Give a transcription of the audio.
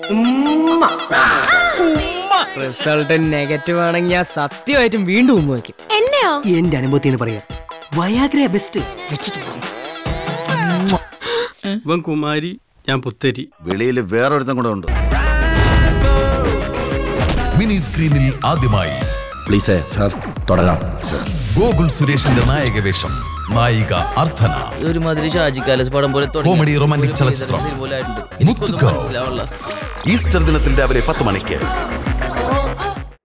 result negative ആണെങ്കിൽ ഞാൻ സത്യമായിട്ടും വീണ്ടും ഉമ്മ വയ്ക്കും എന്നെയോ എന്റെ അനുഭവത്തിന് പറയാം വയാഗ്ര ബെസ്റ്റ് വെച്ചിട്ട് പോകും ഇവൻ കുമാരി ഞാൻ പുത്തരി വെളിയിൽ വേറൊരുത്തം കൂടെ ഉണ്ട് മിനി സ്ക്രീനിൽ ആദ്യമായി പ്ലീസ് സാർ തുടങ്ങാം സാർ ഗോകുൽ സുരേഷിന്റെ നായക വേഷം നായിക അർത്ഥന ഒരുമാതിരി ഷാജി കാലസ് പടം പോലെ കോമഡി റൊമാന്റിക് ചലച്ചിത്രം മുത്തുക ഈസ്റ്റർ ദിനത്തിൽ രാവിലെ പത്ത് മണിക്ക്